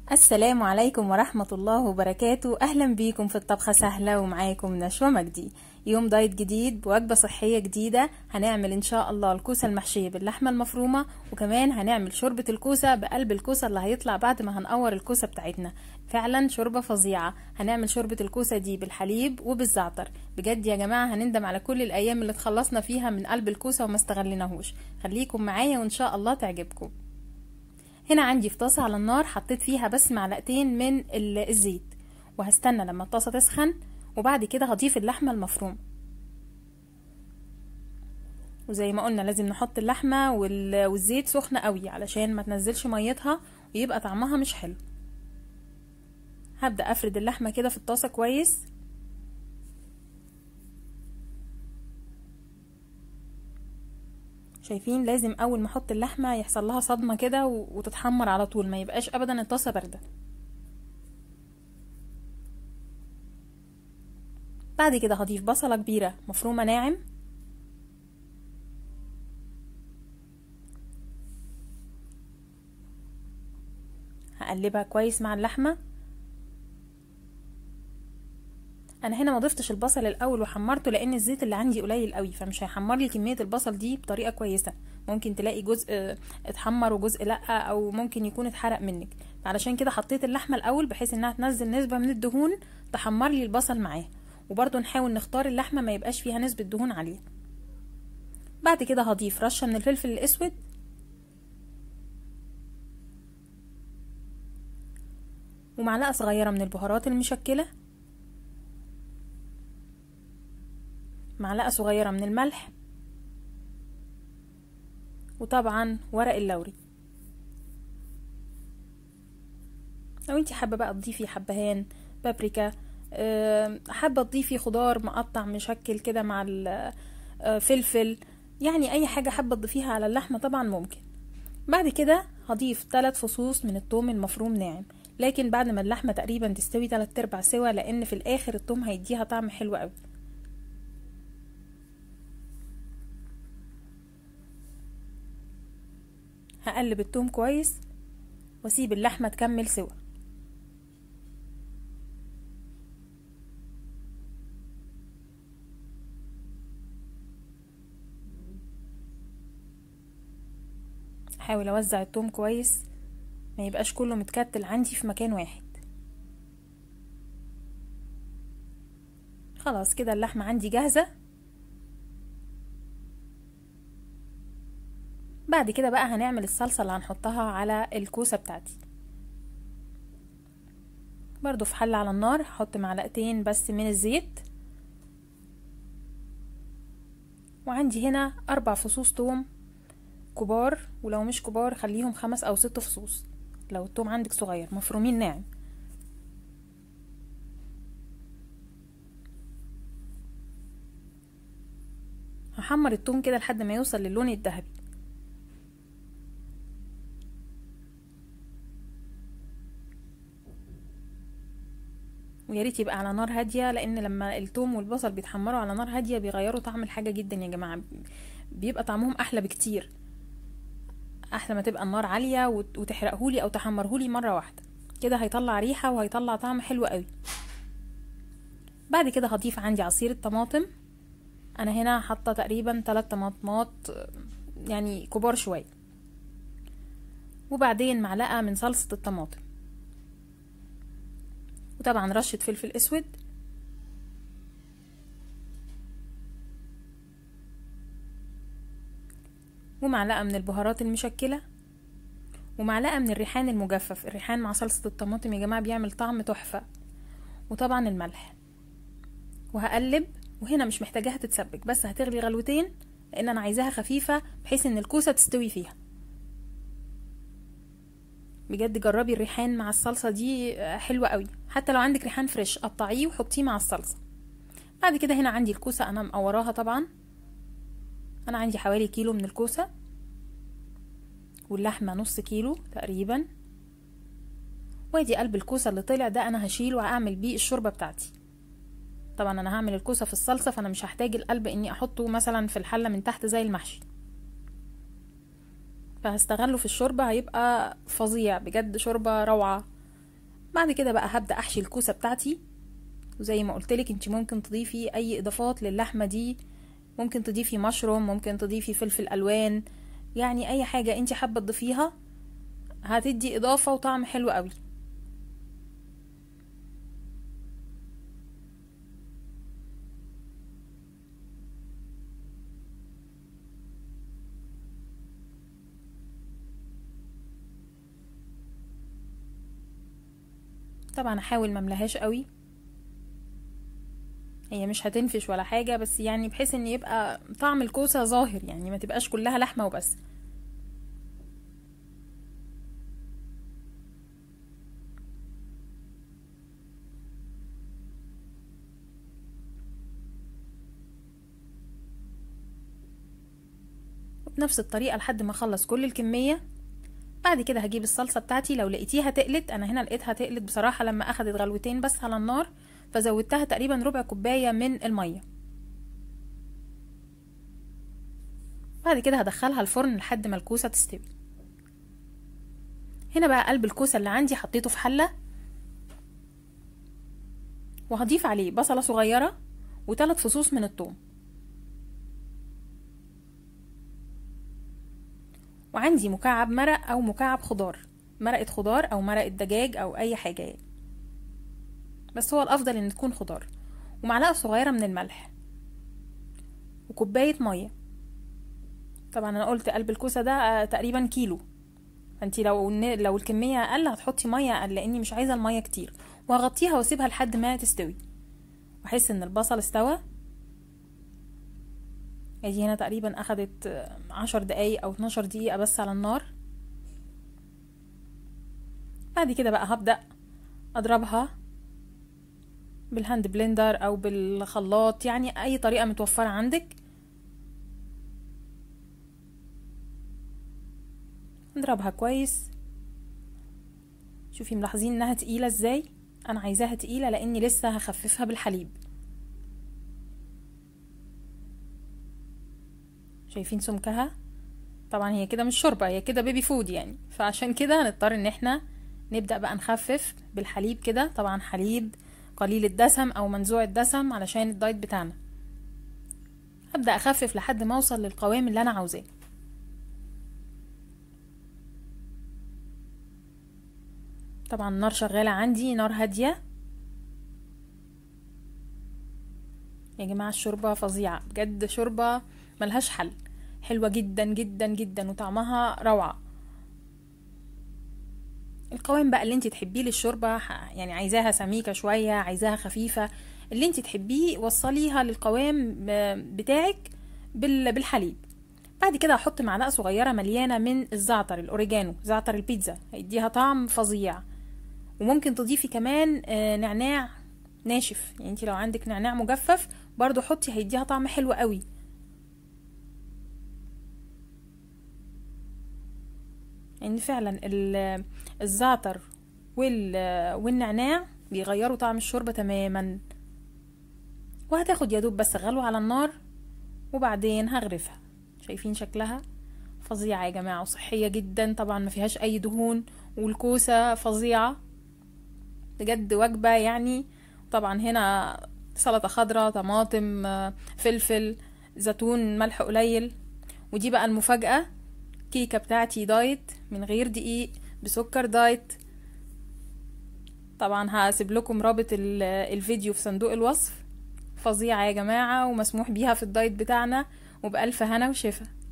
السلام عليكم ورحمة الله وبركاته أهلا بيكم في الطبخة سهلة ومعاكم نشوى مجدي يوم دايت جديد بوجبة صحية جديدة هنعمل إن شاء الله الكوسة المحشية باللحمة المفرومة وكمان هنعمل شوربة الكوسة بقلب الكوسة اللي هيطلع بعد ما هنقور الكوسة بتاعتنا فعلا شوربة فظيعة هنعمل شوربة الكوسة دي بالحليب وبالزعتر بجد يا جماعة هنندم على كل الأيام اللي اتخلصنا فيها من قلب الكوسة وما استغلناهوش خليكم معايا وإن شاء الله تعجبكم هنا عندي في طاسة على النار حطيت فيها بس معلقتين من الزيت وهستنى لما الطاسة تسخن وبعد كده هضيف اللحمة المفرومة وزي ما قلنا لازم نحط اللحمة والزيت سخنة قوي علشان ما تنزلش ميتها ويبقى طعمها مش حلو هبدأ افرد اللحمة كده في الطاسة كويس شايفين لازم اول ما احط اللحمه يحصل لها صدمه كده وتتحمر على طول ما يبقاش ابدا الطاسه بارده بعد كده هضيف بصله كبيره مفرومه ناعم هقلبها كويس مع اللحمه انا هنا ما ضفتش البصل الاول وحمرته لان الزيت اللي عندي قليل قوي فمش هيحمر لي كميه البصل دي بطريقه كويسه ممكن تلاقي جزء اتحمر وجزء لا او ممكن يكون اتحرق منك علشان كده حطيت اللحمه الاول بحيث انها تنزل نسبه من الدهون تحمر لي البصل معاه وبرده نحاول نختار اللحمه ما يبقاش فيها نسبه دهون عاليه بعد كده هضيف رشه من الفلفل الاسود ومعلقه صغيره من البهارات المشكله معلقة صغيرة من الملح وطبعا ورق اللوري لو انتي حابة بقى تضيفي حبهان بابريكا حابة تضيفي خضار مقطع مشكل كده مع الفلفل يعني اي حاجة حابة تضيفيها على اللحمة طبعا ممكن بعد كده هضيف ثلاث فصوص من الثوم المفروم ناعم لكن بعد ما اللحمة تقريبا تستوي تلات ارباع سوا لان في الاخر الثوم هيديها طعم حلو قوي هقلب التوم كويس واسيب اللحمه تكمل سوا احاول اوزع التوم كويس ما يبقاش كله متكتل عندي في مكان واحد خلاص كده اللحمه عندي جاهزه بعد كده بقى هنعمل الصلصة اللي هنحطها على الكوسة بتاعتي برضو في حلة على النار هحط معلقتين بس من الزيت وعندي هنا اربع فصوص توم كبار ولو مش كبار خليهم خمس او ست فصوص لو التوم عندك صغير مفرومين ناعم هحمر التوم كده لحد ما يوصل للون الذهبي ويا ريت يبقى على نار هاديه لان لما التوم والبصل بيتحمروا على نار هاديه بيغيروا طعم الحاجه جدا يا جماعه بيبقى طعمهم احلى بكتير احلى ما تبقى النار عاليه وتحرقهولي او تحمرهولي مره واحده كده هيطلع ريحه وهيطلع طعم حلو قوي بعد كده هضيف عندي عصير الطماطم انا هنا حاطه تقريبا 3 طماطمات يعني كبار شويه وبعدين معلقه من صلصه الطماطم وطبعا رشة فلفل اسود ومعلقة من البهارات المشكلة ومعلقة من الريحان المجفف الريحان مع صلصة الطماطم يا جماعة بيعمل طعم تحفة وطبعا الملح وهقلب وهنا مش محتاجاها تتسبك بس هتغلي غلوتين لان انا عايزاها خفيفة بحيث ان الكوسة تستوي فيها بجد جربي الريحان مع الصلصه دي حلوه قوي حتى لو عندك ريحان فريش قطعيه وحطيه مع الصلصه بعد كده هنا عندي الكوسه انا مقوراها طبعا انا عندي حوالي كيلو من الكوسه واللحمه نص كيلو تقريبا وادي قلب الكوسه اللي طلع ده انا هشيله وهعمل بيه الشوربه بتاعتي طبعا انا هعمل الكوسه في الصلصه فانا مش هحتاج القلب اني احطه مثلا في الحله من تحت زي المحشي فهستغله في الشوربة هيبقى فظيع بجد شوربة روعة بعد كده بقى هبدا احشي الكوسه بتاعتي وزي ما قلتلك انت ممكن تضيفي اي اضافات للحمه دي ممكن تضيفي مشروم ممكن تضيفي فلفل الوان يعني اي حاجه انت حابه تضيفيها هتدي اضافه وطعم حلو قوي طبعا احاول مملهاش قوي هي مش هتنفش ولا حاجة بس يعني بحيث ان يبقى طعم الكوسة ظاهر يعني ما تبقاش كلها لحمة وبس بنفس الطريقة لحد ما اخلص كل الكمية بعد كده هجيب الصلصة بتاعتي لو لقيتيها تقلت انا هنا لقيتها تقلت بصراحة لما اخدت غلوتين بس على النار فزودتها تقريبا ربع كوباية من المية بعد كده هدخلها الفرن لحد ما الكوسة تستوي هنا بقى قلب الكوسة اللي عندي حطيته في حلة وهضيف عليه بصلة صغيرة وثلاث فصوص من الثوم وعندي مكعب مرق او مكعب خضار مرقة خضار او مرقة دجاج او اي حاجة يعني. بس هو الافضل ان تكون خضار ومعلقة صغيرة من الملح وكوباية مية طبعا انا قلت قلب الكوسة ده تقريبا كيلو فانتي لو لو الكمية اقل هتحطي مية اقل لاني مش عايزة المية كتير وهغطيها واسيبها لحد ما تستوي واحس ان البصل استوى ادي هنا تقريبا اخدت عشر دقايق او اتناشر دقيقة بس على النار بعد كده بقى هبدأ اضربها بالهاند بلندر او بالخلاط يعني اي طريقة متوفرة عندك نضربها كويس شوفي ملاحظين انها تقيلة ازاي انا عايزاها تقيلة لاني لسه هخففها بالحليب شايفين سمكها طبعا هي كده مش شوربة هي كده بيبي فود يعني فعشان كده هنضطر ان احنا نبدأ بقى نخفف بالحليب كده طبعا حليب قليل الدسم او منزوع الدسم علشان الدايت بتاعنا هبدأ اخفف لحد ما اوصل للقوام اللي انا عاوزاه طبعا النار شغالة عندي نار هادية يا جماعة الشوربة فظيعة بجد شوربة ملهاش حل حلوة جدا جدا جدا وطعمها روعة القوام بقى اللي انت تحبيه للشوربة يعني عايزاها سميكة شوية عايزاها خفيفة اللي انت تحبيه وصليها للقوام بتاعك بالحليب بعد كده هحط معلقة صغيرة مليانة من الزعتر الأوريجانو زعتر البيتزا هيديها طعم فظيع وممكن تضيفي كمان نعناع ناشف يعني انت لو عندك نعناع مجفف برضو حطي هيديها طعم حلو قوي يعني فعلا الزعتر والنعناع بيغيروا طعم الشوربة تماما وهتاخد يدوب بس غلوة على النار وبعدين هغرفها شايفين شكلها فظيعة يا جماعة وصحية جدا طبعا ما فيهاش اي دهون والكوسة فظيعة بجد وجبة يعني طبعا هنا سلطة خضراء طماطم فلفل زيتون ملح قليل ودي بقى المفاجأة كيكة بتاعتي دايت من غير دقيق بسكر دايت طبعا هسيب لكم رابط الفيديو في صندوق الوصف فظيعة يا جماعة ومسموح بيها في الدايت بتاعنا وبألف هنا وشفا